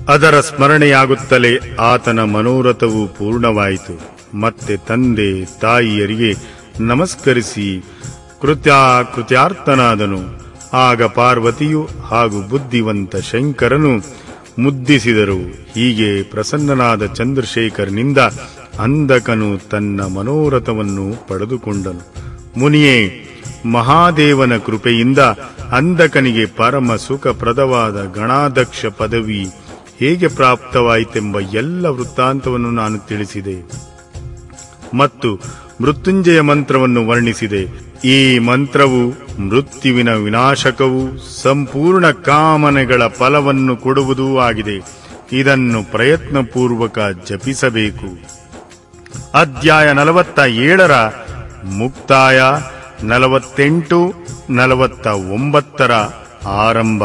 ಅದರ ಸ್ಮರಣೆಯಾಗುತ್ತಲೇ ಆತನ ಮನೋರಥವು ಪೂರ್ಣವಾಯಿತು ಮತ್ತೆ ತಂದೆ ತಾಯಿಯರಿಗೆ ನಮಸ್ಕರಿಸಿ ಕೃತ್ಯಾಕೃತ್ಯಾರ್ಥನಾದನು ಆಗ ಪಾರ್ವತಿಯು ಹಾಗೂ ಬುದ್ಧಿವಂತ ಶಂಕರನು ಮುದ್ದಿಸಿದರು ಹೀಗೆ ಪ್ರಸನ್ನನಾದ ಚಂದ್ರಶೇಖರ್ನಿಂದ ಅಂಧಕನು ತನ್ನ ಮನೋರಥವನ್ನು ಪಡೆದುಕೊಂಡನು ಮುನಿಯೇ ಮಹಾದೇವನ ಕೃಪೆಯಿಂದ ಅಂಧಕನಿಗೆ ಪರಮ ಸುಖಪ್ರದವಾದ ಗಣಾಧ್ಯಕ್ಷ ಪದವಿ ಹೇಗೆ ಪ್ರಾಪ್ತವಾಯಿತೆಂಬ ಎಲ್ಲ ವೃತ್ತಾಂತವನ್ನು ನಾನು ತಿಳಿಸಿದೆ ಮತ್ತು ಮೃತ್ಯುಂಜಯ ಮಂತ್ರವನ್ನು ವರ್ಣಿಸಿದೆ ಈ ಮಂತ್ರವು ಮೃತ್ಯುವಿನ ವಿನಾಶಕವೂ ಸಂಪೂರ್ಣ ಕಾಮನೆಗಳ ಫಲವನ್ನು ಕೊಡುವುದೂ ಆಗಿದೆ ಇದನ್ನು ಪ್ರಯತ್ನಪೂರ್ವಕ ಜಪಿಸಬೇಕು ಅಧ್ಯಾಯ ನಲವತ್ತ ಏಳರ ಮುಕ್ತಾಯ ನಲವತ್ತೆಂಟು ನಲವತ್ತ ಒಂಬತ್ತರ ಆರಂಭ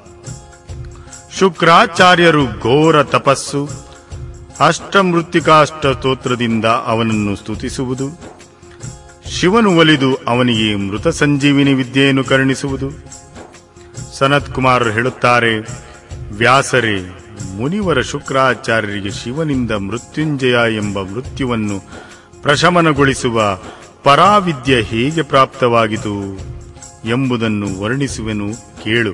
ಶುಕ್ರಾಚಾರ್ಯರು ಘೋರ ತಪಸ್ಸು ಅಷ್ಟಮೃತ್ತಿಕಾಷ್ಟ ಸ್ತೋತ್ರದಿಂದ ಅವನನ್ನು ಸ್ತುತಿಸುವುದು ಶಿವನು ಒಲಿದು ಅವನಿಗೆ ಮೃತ ಸಂಜೀವಿನಿ ವಿದ್ಯೆಯನ್ನು ಕರುಣಿಸುವುದು ಸನತ್ ಕುಮಾರ್ ಹೇಳುತ್ತಾರೆ ವ್ಯಾಸರೇ ಮುನಿವರ ಶುಕ್ರಾಚಾರ್ಯರಿಗೆ ಶಿವನಿಂದ ಮೃತ್ಯುಂಜಯ ಎಂಬ ಮೃತ್ಯುವನ್ನು ಪ್ರಶಮನಗೊಳಿಸುವ ಪರಾವಿದ್ಯೆ ಹೇಗೆ ಪ್ರಾಪ್ತವಾಗಿತು ಎಂಬುದನ್ನು ವರ್ಣಿಸುವೆನು ಕೇಳು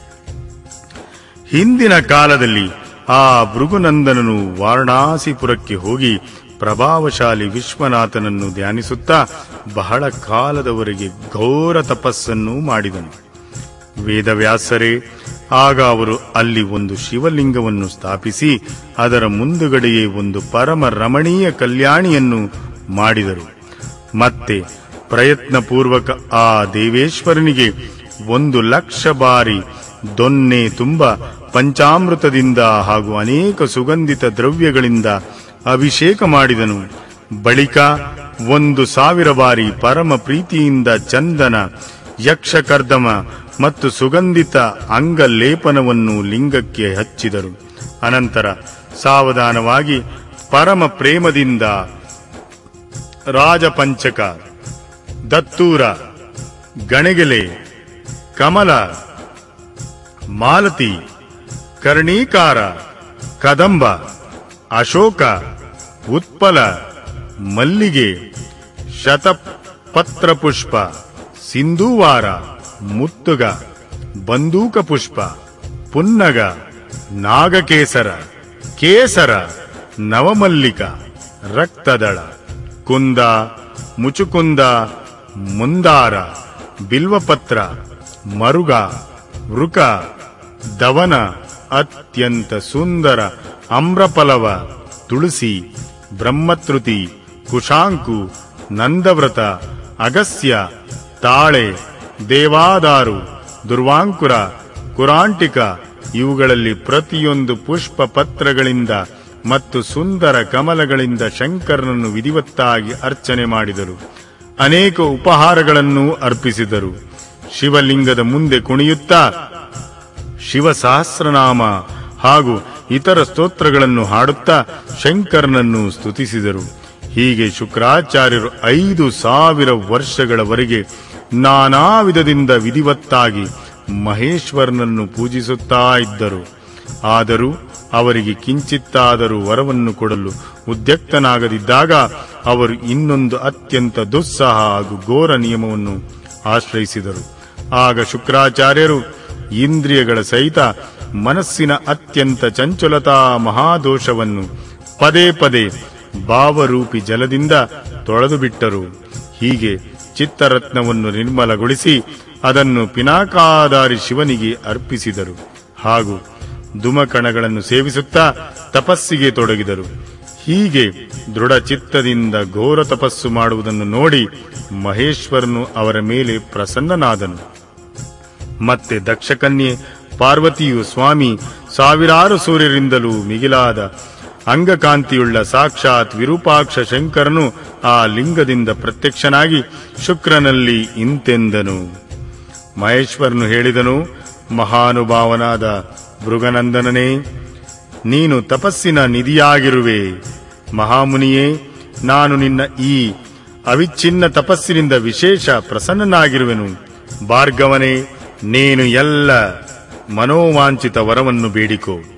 ಹಿಂದಿನ ಕಾಲದಲ್ಲಿ ಆ ಭೃಗುನಂದನನು ವಾರಣಾಸಿಪುರಕ್ಕೆ ಹೋಗಿ ಪ್ರಭಾವಶಾಲಿ ವಿಶ್ವನಾಥನನ್ನು ಧ್ಯಾನಿಸುತ್ತಾ ಬಹಳ ಕಾಲದವರೆಗೆ ಘೋರ ತಪಸ್ಸನ್ನು ಮಾಡಿದನು ವೇದವ್ಯಾಸರೇ ಆಗ ಅವರು ಅಲ್ಲಿ ಒಂದು ಶಿವಲಿಂಗವನ್ನು ಸ್ಥಾಪಿಸಿ ಅದರ ಮುಂದುಗಡೆಯೇ ಒಂದು ಪರಮ ರಮಣೀಯ ಕಲ್ಯಾಣಿಯನ್ನು ಮಾಡಿದರು ಮತ್ತೆ ಪ್ರಯತ್ನಪೂರ್ವಕ ಆ ದೇವೇಶ್ವರನಿಗೆ ಒಂದು ಲಕ್ಷ ಬಾರಿ ದೊನ್ನೆ ತುಂಬ ಪಂಚಾಮೃತದಿಂದ ಹಾಗೂ ಅನೇಕ ಸುಗಂಧಿತ ದ್ರವ್ಯಗಳಿಂದ ಅಭಿಷೇಕ ಮಾಡಿದನು ಬಳಿಕ ಒಂದು ಸಾವಿರ ಬಾರಿ ಪರಮ ಪ್ರೀತಿಯಿಂದ ಚಂದನ ಯಕ್ಷಕರ್ದಮ ಮತ್ತು ಸುಗಂಧಿತ ಅಂಗಲೇಪನವನ್ನು ಲಿಂಗಕ್ಕೆ ಹಚ್ಚಿದರು ಅನಂತರ ಸಾವಧಾನವಾಗಿ ಪರಮ ಪ್ರೇಮದಿಂದ ರಾಜಪಂಚಕ ದತ್ತೂರ ಗಣಗೆಲೆ ಕಮಲ ಮಾಲತಿ ಕರ್ಣೀಕಾರ ಕದಂಬ ಅಶೋಕ ಉತ್ಪಲ ಮಲ್ಲಿಗೆ ಶತಪತ್ರ ಪುಷ್ಪ ಸಿಂಧೂವಾರ ಮುತ್ತುಗ ಬಂದೂಕ ಪುಷ್ಪ ಪುನ್ನಗ ನಾಗಕೇಸರ ಕೇಸರ ನವಮಲ್ಲಿಕ ರಕ್ತದಳ ಕುಂದ ಮುಚುಕುಂದ ಮುಂದಾರ ಬಿಲ್ವಪತ್ರ ಮರುಗ ವೃಕ ದವನ ಅತ್ಯಂತ ಸುಂದರ ಅಮ್ರಫಲವ ತುಳಸಿ ಬ್ರಹ್ಮತೃತಿ ಕುಶಾಂಕು ನಂದವ್ರತ ಅಗಸ್ಯ ತಾಳೆ ದೇವಾದಾರು ದುರ್ವಾಂಕುರ ಕುರಾಂಟಿಕ ಇವುಗಳಲ್ಲಿ ಪ್ರತಿಯೊಂದು ಪುಷ್ಪ ಪತ್ರಗಳಿಂದ ಮತ್ತು ಸುಂದರ ಕಮಲಗಳಿಂದ ಶಂಕರನನ್ನು ವಿಧಿವತ್ತಾಗಿ ಅರ್ಚನೆ ಮಾಡಿದರು ಅನೇಕ ಉಪಹಾರಗಳನ್ನು ಅರ್ಪಿಸಿದರು ಶಿವಲಿಂಗದ ಮುಂದೆ ಕುಣಿಯುತ್ತಾ ಶಿವ ಸಹಸ್ರನಾಮ ಹಾಗೂ ಇತರ ಸ್ತೋತ್ರಗಳನ್ನು ಹಾಡುತ್ತಾ ಶಂಕರನನ್ನು ಸ್ತುತಿಸಿದರು ಹೀಗೆ ಶುಕ್ರಾಚಾರ್ಯರು ಐದು ಸಾವಿರ ವರ್ಷಗಳವರೆಗೆ ನಾನಾ ವಿಧದಿಂದ ವಿಧಿವತ್ತಾಗಿ ಮಹೇಶ್ವರನನ್ನು ಪೂಜಿಸುತ್ತಾ ಇದ್ದರು ಆದರೂ ಅವರಿಗೆ ಕಿಂಚಿತ್ತಾದರೂ ವರವನ್ನು ಕೊಡಲು ಉದ್ಯಕ್ತನಾಗದಿದ್ದಾಗ ಅವರು ಇನ್ನೊಂದು ಅತ್ಯಂತ ದುಸ್ಸಾಹ ಹಾಗೂ ಘೋರ ನಿಯಮವನ್ನು ಆಶ್ರಯಿಸಿದರು ಆಗ ಶುಕ್ರಾಚಾರ್ಯರು ಇಂದ್ರಿಯಗಳ ಸಹಿತ ಮನಸ್ಸಿನ ಅತ್ಯಂತ ಚಂಚಲತಾ ಮಹಾದೋಷವನ್ನು ಪದೇ ಪದೇ ಭಾವರೂಪಿ ಜಲದಿಂದ ತೊಳೆದು ಬಿಟ್ಟರು ಹೀಗೆ ಚಿತ್ತರತ್ನವನ್ನು ನಿರ್ಮಲಗೊಳಿಸಿ ಅದನ್ನು ಪಿನಾಕಾಧಾರಿ ಶಿವನಿಗೆ ಅರ್ಪಿಸಿದರು ಹಾಗೂ ಧುಮಕಣಗಳನ್ನು ಸೇವಿಸುತ್ತಾ ತಪಸ್ಸಿಗೆ ತೊಡಗಿದರು ಹೀಗೆ ದೃಢ ಚಿತ್ತದಿಂದ ಘೋರ ತಪಸ್ಸು ಮಾಡುವುದನ್ನು ನೋಡಿ ಮಹೇಶ್ವರನು ಅವರ ಮೇಲೆ ಪ್ರಸನ್ನನಾದನು ಮತ್ತೆ ದಕ್ಷಕನ್ಯೆ ಪಾರ್ವತಿಯು ಸ್ವಾಮಿ ಸಾವಿರಾರು ಸೂರ್ಯರಿಂದಲೂ ಮಿಗಿಲಾದ ಅಂಗಕಾಂತಿಯುಳ್ಳ ಸಾಕ್ಷಾತ್ ವಿರೂಪಾಕ್ಷ ಶಂಕರನು ಆ ಲಿಂಗದಿಂದ ಪ್ರತ್ಯಕ್ಷನಾಗಿ ಶುಕ್ರನಲ್ಲಿ ಇಂತೆಂದನು ಮಹೇಶ್ವರನು ಹೇಳಿದನು ಮಹಾನುಭಾವನಾದ ಭೃಗನಂದನನೇ ನೀನು ತಪಸ್ಸಿನ ನಿಧಿಯಾಗಿರುವೆ ಮಹಾಮುನಿಯೇ ನಾನು ನಿನ್ನ ಈ ಅವಿಚ್ಛಿನ್ನ ತಪಸ್ಸಿನಿಂದ ವಿಶೇಷ ಪ್ರಸನ್ನನಾಗಿರುವೆನು ಭಾರ್ಗವನೇ ನೀನು ಎಲ್ಲ ಮನೋವಾಂಚಿತ ವರವನ್ನು ಬೇಡಿಕೋ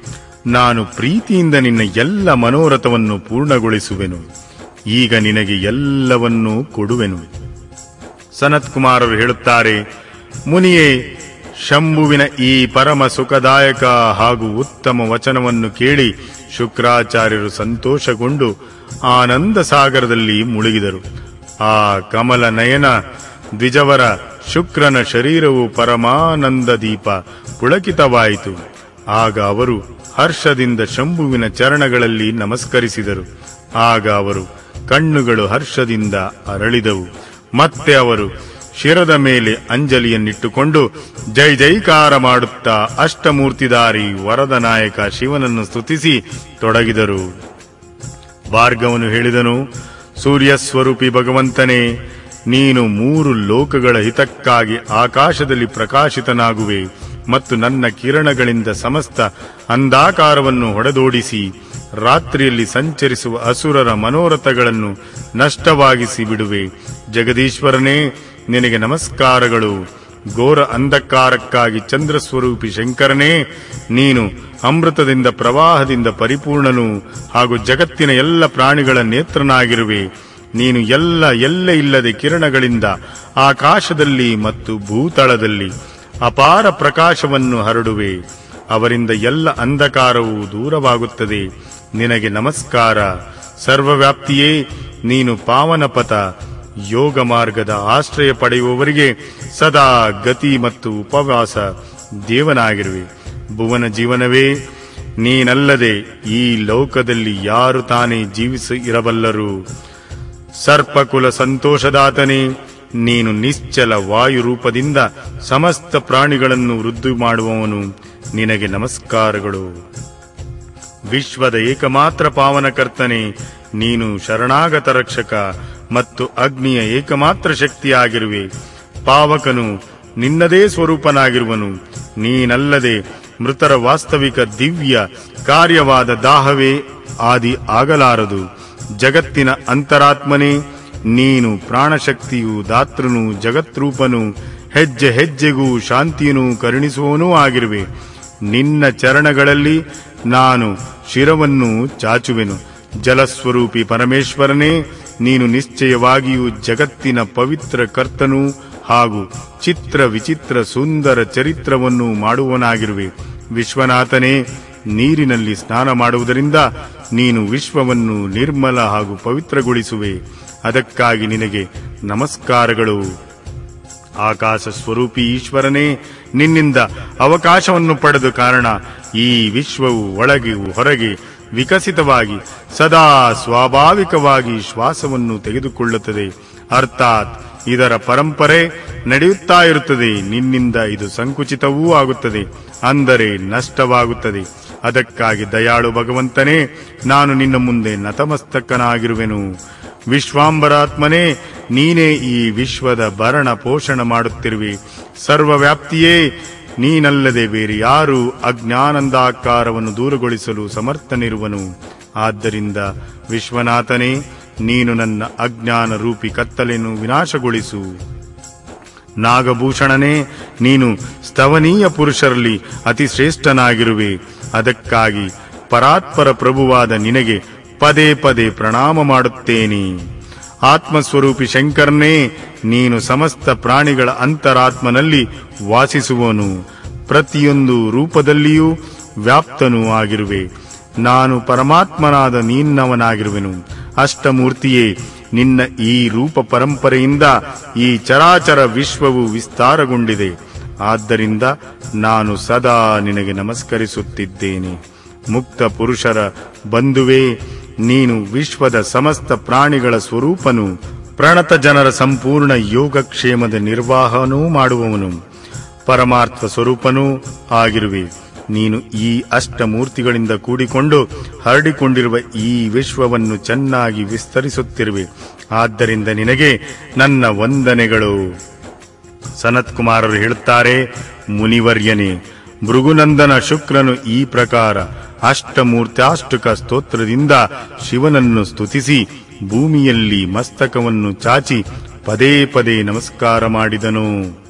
ನಾನು ಪ್ರೀತಿಯಿಂದ ನಿನ್ನ ಎಲ್ಲ ಮನೋರಥವನ್ನು ಪೂರ್ಣಗೊಳಿಸುವೆನು ಈಗ ನಿನಗೆ ಎಲ್ಲವನ್ನೂ ಕೊಡುವೆನು ಸನತ್ ಕುಮಾರರು ಹೇಳುತ್ತಾರೆ ಮುನಿಯೇ ಶಂಭುವಿನ ಈ ಪರಮ ಸುಖದಾಯಕ ಹಾಗೂ ಉತ್ತಮ ವಚನವನ್ನು ಕೇಳಿ ಶುಕ್ರಾಚಾರ್ಯರು ಸಂತೋಷಗೊಂಡು ಆನಂದ ಸಾಗರದಲ್ಲಿ ಮುಳುಗಿದರು ಆ ಕಮಲ ನಯನ ದ್ವಿಜವರ ಶುಕ್ರನ ಶರೀರವು ಪರಮಾನಂದ ದೀಪ ಪುಳಕಿತವಾಯಿತು ಆಗ ಅವರು ಹರ್ಷದಿಂದ ಶಂಭುವಿನ ಚರಣಗಳಲ್ಲಿ ನಮಸ್ಕರಿಸಿದರು ಆಗ ಅವರು ಕಣ್ಣುಗಳು ಹರ್ಷದಿಂದ ಅರಳಿದವು ಮತ್ತೆ ಅವರು ಶಿರದ ಮೇಲೆ ಅಂಜಲಿಯನ್ನಿಟ್ಟುಕೊಂಡು ಜೈ ಜೈಕಾರ ಮಾಡುತ್ತಾ ಅಷ್ಟಮೂರ್ತಿದಾರಿ ವರದ ನಾಯಕ ಶಿವನನ್ನು ಸ್ತುತಿಸಿ ತೊಡಗಿದರು ಭಾರ್ಗವನು ಹೇಳಿದನು ಸೂರ್ಯ ಸ್ವರೂಪಿ ಭಗವಂತನೇ ನೀನು ಮೂರು ಲೋಕಗಳ ಹಿತಕ್ಕಾಗಿ ಆಕಾಶದಲ್ಲಿ ಪ್ರಕಾಶಿತನಾಗುವೆ ಮತ್ತು ನನ್ನ ಕಿರಣಗಳಿಂದ ಸಮಸ್ತ ಅಂಧಾಕಾರವನ್ನು ಹೊಡೆದೋಡಿಸಿ ರಾತ್ರಿಯಲ್ಲಿ ಸಂಚರಿಸುವ ಅಸುರರ ಮನೋರಥಗಳನ್ನು ನಷ್ಟವಾಗಿಸಿ ಬಿಡುವೆ ಜಗದೀಶ್ವರನೇ ನಿನಗೆ ನಮಸ್ಕಾರಗಳು ಘೋರ ಅಂಧಕಾರಕ್ಕಾಗಿ ಚಂದ್ರ ಸ್ವರೂಪಿ ಶಂಕರನೇ ನೀನು ಅಮೃತದಿಂದ ಪ್ರವಾಹದಿಂದ ಪರಿಪೂರ್ಣನು ಹಾಗೂ ಜಗತ್ತಿನ ಎಲ್ಲ ಪ್ರಾಣಿಗಳ ನೇತ್ರನಾಗಿರುವೆ ನೀನು ಎಲ್ಲ ಎಲ್ಲ ಇಲ್ಲದೆ ಕಿರಣಗಳಿಂದ ಆಕಾಶದಲ್ಲಿ ಮತ್ತು ಭೂತಳದಲ್ಲಿ ಅಪಾರ ಪ್ರಕಾಶವನ್ನು ಹರಡುವೆ ಅವರಿಂದ ಎಲ್ಲ ಅಂಧಕಾರವು ದೂರವಾಗುತ್ತದೆ ನಿನಗೆ ನಮಸ್ಕಾರ ಸರ್ವವ್ಯಾಪ್ತಿಯೇ ನೀನು ಪಾವನಪಥ ಯೋಗ ಮಾರ್ಗದ ಆಶ್ರಯ ಪಡೆಯುವವರಿಗೆ ಸದಾ ಗತಿ ಮತ್ತು ಉಪವಾಸ ದೇವನಾಗಿರುವೆ ಭುವನ ಜೀವನವೇ ನೀನಲ್ಲದೆ ಈ ಲೋಕದಲ್ಲಿ ಯಾರು ತಾನೇ ಜೀವಿಸಿ ಇರಬಲ್ಲರು ಸರ್ಪಕುಲ ಸಂತೋಷದಾತನೇ ನೀನು ನಿಶ್ಚಲ ವಾಯು ರೂಪದಿಂದ ಸಮಸ್ತ ಪ್ರಾಣಿಗಳನ್ನು ವೃದ್ಧಿ ಮಾಡುವವನು ನಿನಗೆ ನಮಸ್ಕಾರಗಳು ವಿಶ್ವದ ಏಕಮಾತ್ರ ಪಾವನಕರ್ತನೆ ನೀನು ಶರಣಾಗತ ರಕ್ಷಕ ಮತ್ತು ಅಗ್ನಿಯ ಏಕಮಾತ್ರ ಶಕ್ತಿಯಾಗಿರುವೆ ಪಾವಕನು ನಿನ್ನದೇ ಸ್ವರೂಪನಾಗಿರುವನು ನೀನಲ್ಲದೆ ಮೃತರ ವಾಸ್ತವಿಕ ದಿವ್ಯ ಕಾರ್ಯವಾದ ದಾಹವೇ ಆದಿ ಆಗಲಾರದು ಜಗತ್ತಿನ ಅಂತರಾತ್ಮನೇ ನೀನು ಪ್ರಾಣಶಕ್ತಿಯು ದಾತೃನು ಜಗತ್ರೂಪನು ಹೆಜ್ಜೆ ಹೆಜ್ಜೆಗೂ ಶಾಂತಿಯನು ಕರುಣಿಸುವವನೂ ಆಗಿರುವೆ ನಿನ್ನ ಚರಣಗಳಲ್ಲಿ ನಾನು ಶಿರವನ್ನು ಚಾಚುವೆನು ಜಲಸ್ವರೂಪಿ ಪರಮೇಶ್ವರನೇ ನೀನು ನಿಶ್ಚಯವಾಗಿಯೂ ಜಗತ್ತಿನ ಪವಿತ್ರ ಕರ್ತನೂ ಹಾಗೂ ಚಿತ್ರ ವಿಚಿತ್ರ ಸುಂದರ ಚರಿತ್ರವನ್ನು ಮಾಡುವನಾಗಿರುವೆ ವಿಶ್ವನಾಥನೇ ನೀರಿನಲ್ಲಿ ಸ್ನಾನ ಮಾಡುವುದರಿಂದ ನೀನು ವಿಶ್ವವನ್ನು ನಿರ್ಮಲ ಹಾಗೂ ಪವಿತ್ರಗೊಳಿಸುವೆ ಅದಕ್ಕಾಗಿ ನಿನಗೆ ನಮಸ್ಕಾರಗಳು ಆಕಾಶ ಸ್ವರೂಪಿ ಈಶ್ವರನೇ ನಿನ್ನಿಂದ ಅವಕಾಶವನ್ನು ಪಡೆದ ಕಾರಣ ಈ ವಿಶ್ವವು ಒಳಗೆ ಹೊರಗೆ ವಿಕಸಿತವಾಗಿ ಸದಾ ಸ್ವಾಭಾವಿಕವಾಗಿ ಶ್ವಾಸವನ್ನು ತೆಗೆದುಕೊಳ್ಳುತ್ತದೆ ಅರ್ಥಾತ್ ಇದರ ಪರಂಪರೆ ನಡೆಯುತ್ತಾ ಇರುತ್ತದೆ ನಿನ್ನಿಂದ ಇದು ಸಂಕುಚಿತವೂ ಆಗುತ್ತದೆ ಅಂದರೆ ನಷ್ಟವಾಗುತ್ತದೆ ಅದಕ್ಕಾಗಿ ದಯಾಳು ಭಗವಂತನೇ ನಾನು ನಿನ್ನ ಮುಂದೆ ನತಮಸ್ತಕನಾಗಿರುವೆನು ವಿಶ್ವಾಂಬರಾತ್ಮನೇ ನೀನೇ ಈ ವಿಶ್ವದ ಭರಣ ಪೋಷಣ ಮಾಡುತ್ತಿರುವೆ ಸರ್ವವ್ಯಾಪ್ತಿಯೇ ನೀನಲ್ಲದೆ ಬೇರೆ ಯಾರು ಅಜ್ಞಾನಂದಾಕಾರವನ್ನು ದೂರಗೊಳಿಸಲು ಸಮರ್ಥನಿರುವನು ಆದ್ದರಿಂದ ವಿಶ್ವನಾಥನೇ ನೀನು ನನ್ನ ಅಜ್ಞಾನ ರೂಪಿ ಕತ್ತಲೆಯನ್ನು ವಿನಾಶಗೊಳಿಸು ನಾಗಭೂಷಣನೇ ನೀನು ಸ್ತವನೀಯ ಪುರುಷರಲ್ಲಿ ಅತಿ ಶ್ರೇಷ್ಠನಾಗಿರುವೆ ಅದಕ್ಕಾಗಿ ಪರಾತ್ಪರ ಪ್ರಭುವಾದ ನಿನಗೆ ಪದೇ ಪದೇ ಪ್ರಣಾಮ ಮಾಡುತ್ತೇನೆ ಆತ್ಮಸ್ವರೂಪಿ ಶಂಕರನೇ ನೀನು ಸಮಸ್ತ ಪ್ರಾಣಿಗಳ ಅಂತರಾತ್ಮನಲ್ಲಿ ವಾಸಿಸುವನು ಪ್ರತಿಯೊಂದು ರೂಪದಲ್ಲಿಯೂ ವ್ಯಾಪ್ತನೂ ಆಗಿರುವೆ ನಾನು ಪರಮಾತ್ಮನಾದ ನಿನ್ನವನಾಗಿರುವೆನು ಅಷ್ಟಮೂರ್ತಿಯೇ ನಿನ್ನ ಈ ರೂಪ ಪರಂಪರೆಯಿಂದ ಈ ಚರಾಚರ ವಿಶ್ವವು ವಿಸ್ತಾರಗೊಂಡಿದೆ ಆದ್ದರಿಂದ ನಾನು ಸದಾ ನಿನಗೆ ನಮಸ್ಕರಿಸುತ್ತಿದ್ದೇನೆ ಮುಕ್ತ ಪುರುಷರ ಬಂಧುವೇ ನೀನು ವಿಶ್ವದ ಸಮಸ್ತ ಪ್ರಾಣಿಗಳ ಸ್ವರೂಪನು ಪ್ರಣತ ಜನರ ಸಂಪೂರ್ಣ ಯೋಗಕ್ಷೇಮದ ನಿರ್ವಾಹನೂ ಮಾಡುವವನು ಪರಮಾರ್ಥ ಸ್ವರೂಪನೂ ಆಗಿರುವೆ ನೀನು ಈ ಅಷ್ಟಮೂರ್ತಿಗಳಿಂದ ಕೂಡಿಕೊಂಡು ಹರಡಿಕೊಂಡಿರುವ ಈ ವಿಶ್ವವನ್ನು ಚೆನ್ನಾಗಿ ವಿಸ್ತರಿಸುತ್ತಿರುವೆ ಆದ್ದರಿಂದ ನಿನಗೆ ನನ್ನ ವಂದನೆಗಳು ಸನತ್ ಕುಮಾರರು ಹೇಳುತ್ತಾರೆ ಮುನಿವರ್ಯನೇ ಭೃಗುನಂದನ ಶುಕ್ರನು ಈ ಪ್ರಕಾರ ಅಷ್ಟಮೂರ್ತ್ಯಾಷ್ಟಕ ಸ್ತೋತ್ರದಿಂದ ಶಿವನನ್ನು ಸ್ತುತಿಸಿ ಭೂಮಿಯಲ್ಲಿ ಮಸ್ತಕವನ್ನು ಚಾಚಿ ಪದೇ ಪದೇ ನಮಸ್ಕಾರ ಮಾಡಿದನು